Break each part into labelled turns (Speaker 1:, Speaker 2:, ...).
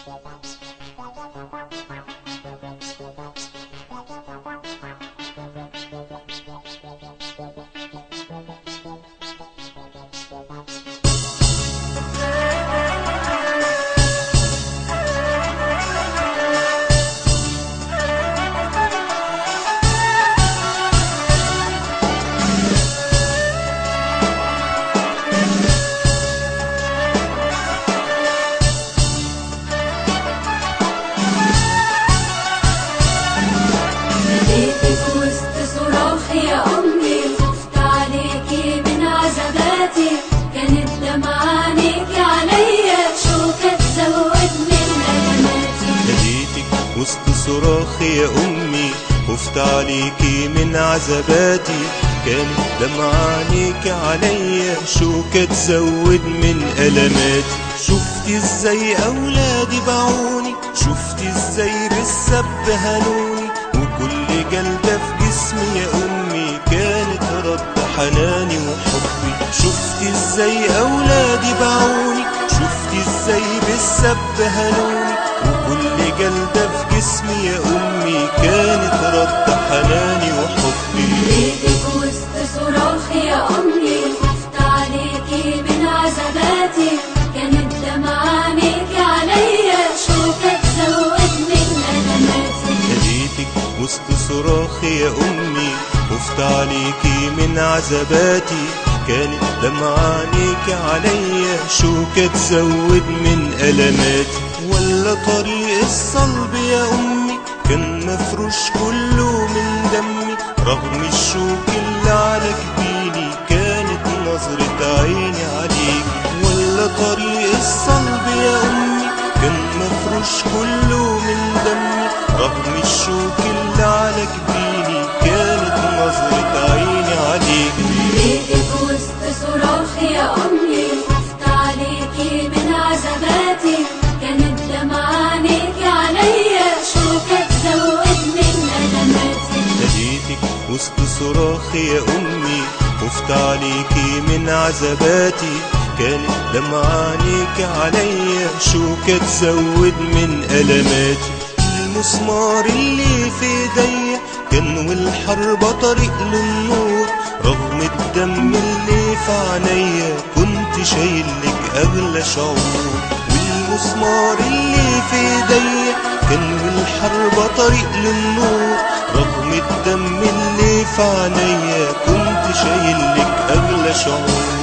Speaker 1: لقيتك وسط صراخي يا أمي خفت عليكي من عذاباتي كانت دمعة عينيكي عليا شوكة تزود من ألماتي
Speaker 2: ناديتك وسط صراخي يا أمي خفت عليكي من عذاباتي كانت دمع عينيك عليا شوكة تزود من ألماتي شفتي ازاي أولادي باعوني شفتي ازاي بالسب هنوني وكل جلدة في جسمي يا أمي كانت رد حناني وحبي شفتي ازاي أولادي باعوني شفتي ازاي بالسب هنوني وكل جلدة في جسمي يا أمي كانت رد حناني وحبي
Speaker 1: لقيتك وسط صراخي يا أمي خفت عليكي من عذاباتي كانت دمعة عينيكي عليا شوكة تزود من ألماتي
Speaker 2: ناديتك وسط صراخي يا أمي خفت عليكي من عذاباتي كانت دمع عينيك عليا شوكة تزود من ألماتي ولا طريق الصلب يا أمي كان مفروش كله من دمي رغم الشوك اللي على جبيني كانت نظرة عيني عليك ولا طريق الصلب يا أمي كان مفروش كله من دمي رغم الشوك اللي على جبيني كانت نظرة عيني عليك
Speaker 1: لقيتك وسط صراخي يا أمي خفت عليكي من عذاباتي كانت دمعة عينيكي عليا شوكة تزود من ألماتي
Speaker 2: ناديتك وسط صراخي يا أمي خفت عليكي من عذاباتي كانت دمع عينيك عليا شوكة تزود من ألماتي المسمار اللي في ايديا كان والحرب طريق للنور رغم الدم اللي في عينيا كنت شايلك أغلى شعور والمسمار اللي في ايديا كان والحرب طريق للنور رغم الدم اللي في عينيا كنت شايلك أغلى شعور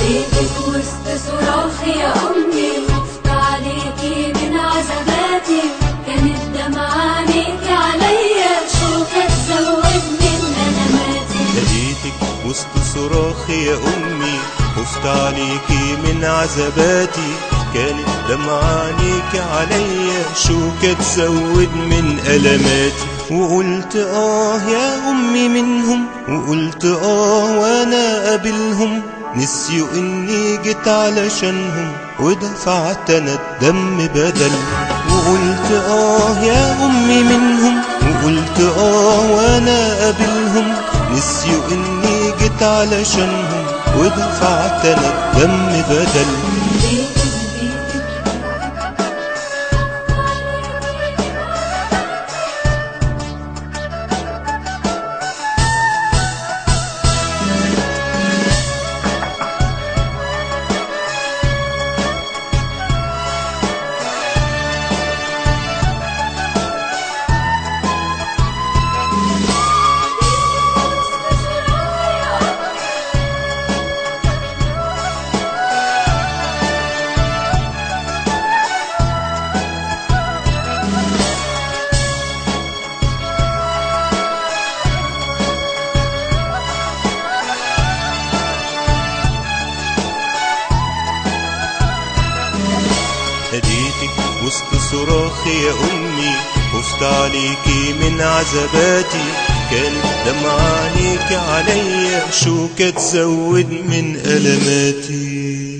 Speaker 1: لقيتك وسط صراخي يا أمي خفت عليكي من عذاباتي كانت دمعة عينيكي عليا شوكة تزود من ألماتي
Speaker 2: ناديتك وسط صراخي يا أمي خفت عليكي من عذاباتي كانت دمع عينيك عليا شوكة تزود من ألماتي وقلت آه يا أمي منهم وقلت آه وأنا قابلهم نسيوا إني جيت علشانهم ودفعت أنا الدم بدل وقلت آه يا أمي منهم وقلت آه وأنا قابلهم نسيوا إني جيت علشانهم ودفعت أنا الدم بدل
Speaker 1: لقيتك بيتك
Speaker 2: ناديتك وسط صراخي يا أمي خفت عليكي من عذاباتي كانت دمع عينيك عليا شوكة تزود من ألماتي